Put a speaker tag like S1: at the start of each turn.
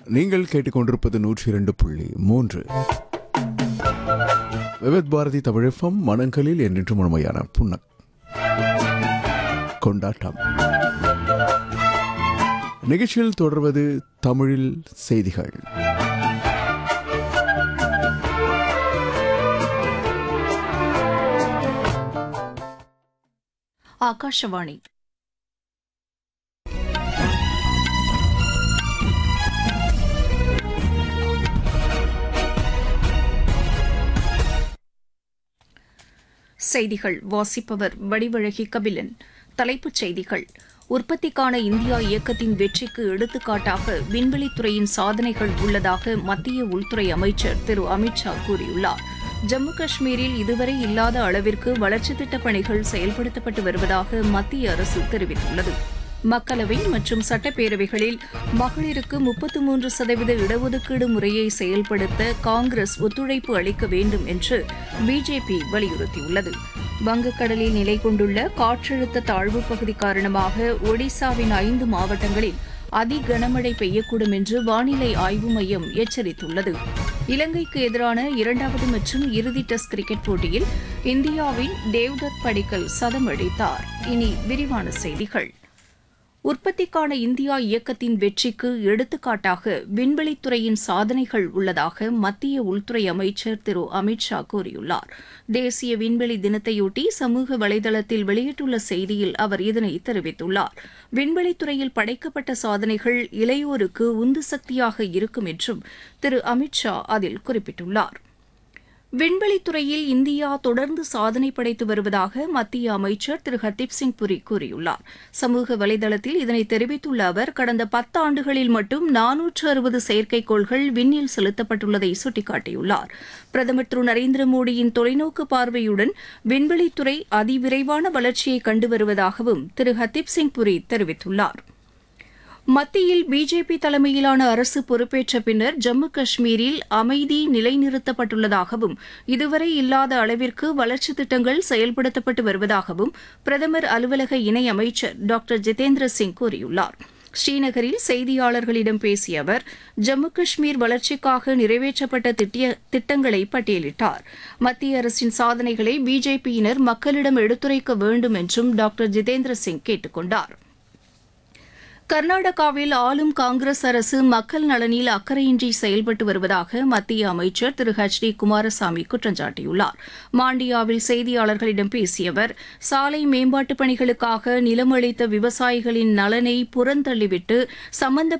S1: நீங்கள் கேட்டுக்கொண்டிருப்பது நூற்றி இரண்டு புள்ளி மூன்று விவித் பாரதி தமிழகம் மனங்களில் என்றென்று முழுமையான புண்ணக் கொண்டாட்டம் நிகழ்ச்சியில் தொடர்வது தமிழில் செய்திகள்
S2: ಆಕಾಶವಾಣಿ செய்திகள் வாசிப்பவர் வடிவழகி கபிலன் தலைப்புச் செய்திகள் உற்பத்திக்கான இந்தியா இயக்கத்தின் வெற்றிக்கு எடுத்துக்காட்டாக விண்வெளித்துறையின் சாதனைகள் உள்ளதாக மத்திய உள்துறை அமைச்சர் திரு அமித்ஷா கூறியுள்ளார் ஜம்மு காஷ்மீரில் இதுவரை இல்லாத அளவிற்கு வளர்ச்சித் திட்டப் பணிகள் செயல்படுத்தப்பட்டு வருவதாக மத்திய அரசு தெரிவித்துள்ளது மக்களவை மற்றும் சட்டப்பேரவைகளில் மகளிருக்கு முப்பத்து மூன்று சதவீத இடஒதுக்கீடு முறையை செயல்படுத்த காங்கிரஸ் ஒத்துழைப்பு அளிக்க வேண்டும் என்று பிஜேபி வலியுறுத்தியுள்ளது வங்கக்கடலில் நிலை கொண்டுள்ள காற்றழுத்த தாழ்வு பகுதி காரணமாக ஒடிசாவின் ஐந்து மாவட்டங்களில் அதி கனமழை பெய்யக்கூடும் என்று வானிலை ஆய்வு மையம் எச்சரித்துள்ளது இலங்கைக்கு எதிரான இரண்டாவது மற்றும் இறுதி டெஸ்ட் கிரிக்கெட் போட்டியில் இந்தியாவின் தேவ்தத் படிக்கல் சதம் அடித்தார் இனி விரிவான செய்திகள் உற்பத்திக்கான இந்தியா இயக்கத்தின் வெற்றிக்கு எடுத்துக்காட்டாக விண்வெளித்துறையின் சாதனைகள் உள்ளதாக மத்திய உள்துறை அமைச்சர் திரு அமித்ஷா கூறியுள்ளார் தேசிய விண்வெளி தினத்தையொட்டி சமூக வலைதளத்தில் வெளியிட்டுள்ள செய்தியில் அவர் இதனை தெரிவித்துள்ளார் விண்வெளித்துறையில் படைக்கப்பட்ட சாதனைகள் இளையோருக்கு உந்து சக்தியாக இருக்கும் என்றும் திரு அமித்ஷா அதில் குறிப்பிட்டுள்ளார் விண்வெளித்துறையில் இந்தியா தொடர்ந்து சாதனை படைத்து வருவதாக மத்திய அமைச்சர் திரு ஹர்தீப் சிங் புரி கூறியுள்ளார் சமூக வலைதளத்தில் இதனை தெரிவித்துள்ள அவர் கடந்த பத்தாண்டுகளில் மட்டும் நானூற்று அறுபது செயற்கைக்கோள்கள் விண்ணில் செலுத்தப்பட்டுள்ளதை சுட்டிக்காட்டியுள்ளார் பிரதமர் திரு நரேந்திர மோடியின் தொலைநோக்கு பார்வையுடன் விண்வெளித்துறை அதிவிரைவான வளர்ச்சியை கண்டு வருவதாகவும் திரு ஹர்தீப் சிங் புரி தெரிவித்துள்ளார் மத்தியில் பிஜேபி தலைமையிலான அரசு பொறுப்பேற்ற பின்னர் ஜம்மு காஷ்மீரில் அமைதி நிலைநிறுத்தப்பட்டுள்ளதாகவும் இதுவரை இல்லாத அளவிற்கு வளர்ச்சித் திட்டங்கள் செயல்படுத்தப்பட்டு வருவதாகவும் பிரதமர் அலுவலக இணையமைச்சர் டாக்டர் ஜிதேந்திர சிங் கூறியுள்ளார் ஸ்ரீநகரில் செய்தியாளர்களிடம் பேசிய அவர் ஜம்மு காஷ்மீர் வளர்ச்சிக்காக நிறைவேற்றப்பட்ட திட்டிய திட்டங்களை பட்டியலிட்டார் மத்திய அரசின் சாதனைகளை பிஜேபியினர் மக்களிடம் எடுத்துரைக்க வேண்டும் என்றும் டாக்டர் ஜிதேந்திர சிங் கேட்டுக் கொண்டாா் கர்நாடகாவில் ஆளும் காங்கிரஸ் அரசு மக்கள் நலனில் அக்கறையின்றி செயல்பட்டு வருவதாக மத்திய அமைச்சர் திரு ஹெச் டி குமாரசாமி குற்றம் சாட்டியுள்ளார் மாண்டியாவில் செய்தியாளர்களிடம் பேசிய அவர் சாலை மேம்பாட்டுப் பணிகளுக்காக நிலம் அளித்த விவசாயிகளின் நலனை புறந்தள்ளிவிட்டு சம்பந்த